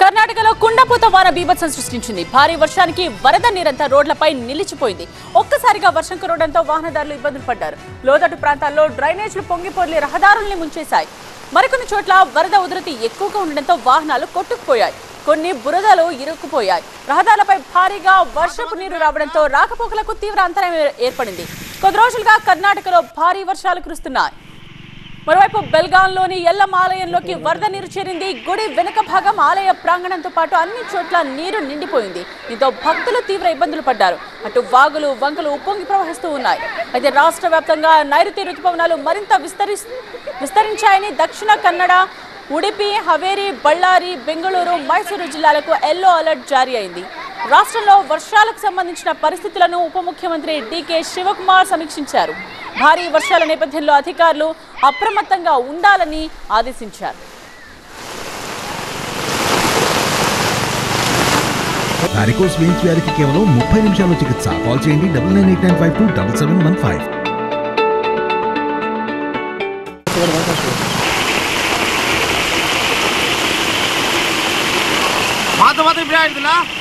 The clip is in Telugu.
కర్ణాటకలో కుండపోత వాన బీభత్సం సృష్టించింది భారీ వర్షానికి వరద నీరంతా రోడ్లపై నిలిచిపోయింది ఒక్కసారిగా వర్షం కురవడంతో వాహనదారులు ఇబ్బందులు పడ్డారు లోతట్టు ప్రాంతాల్లో డ్రైనేజ్లు పొంగిపోర్లి రహదారుల్ని ముంచేశాయి మరికొన్ని చోట్ల వరద ఉధృతి ఎక్కువగా ఉండడంతో వాహనాలు కొట్టుకుపోయాయి కొన్ని బురదలు ఇరుక్కుపోయాయి రహదారులపై భారీగా వర్షపు నీరు రావడంతో రాకపోకలకు తీవ్ర అంతరాయం ఏ- ఏర్పడింది కొద్ది రోజులుగా కర్ణాటకలో భారీ వర్షాలు కురుస్తున్నాయి మరోవైపు బెల్గాంలోని ఎల్లమ్మ ఆలయంలోకి వరద నీరు చేరింది గుడి వెనుక భాగం ఆలయ ప్రాంగణంతో పాటు అన్ని చోట్ల నీరు నిండిపోయింది దీంతో భక్తులు తీవ్ర ఇబ్బందులు పడ్డారు అటు వాగులు వంకలు ఉప్పొంగి ప్రవహిస్తూ ఉన్నాయి అయితే రాష్ట్ర వ్యాప్తంగా నైరుతి రుతుపవనాలు మరింత విస్తరి విస్తరించాయని దక్షిణ కన్నడ ఉడిపి హవేరి బళ్ళారి బెంగళూరు మైసూరు జిల్లాలకు ఎల్లో అలర్ట్ జారీ అయింది రాష్ట్రంలో వర్షాలకు సంబంధించిన పరిస్థితులను ఉప ముఖ్యమంత్రి డీకే శివకుమార్ సమీక్షించారు భారీ వర్షాల నేపథ్యంలో అధికారులు అప్రమత్తంగా ఉండాలని ఆదేశించారు వారికోస్ వెయిన్స్ వ్యాధికి కేవలం ముప్పై నిమిషాలు చికిత్స కాల్ చేయండి double nine eight nine five two double seven one five ಮಾತು ಮಾತು ಇಬ್ಬರೇ ಆಯ್ತಲ್ಲ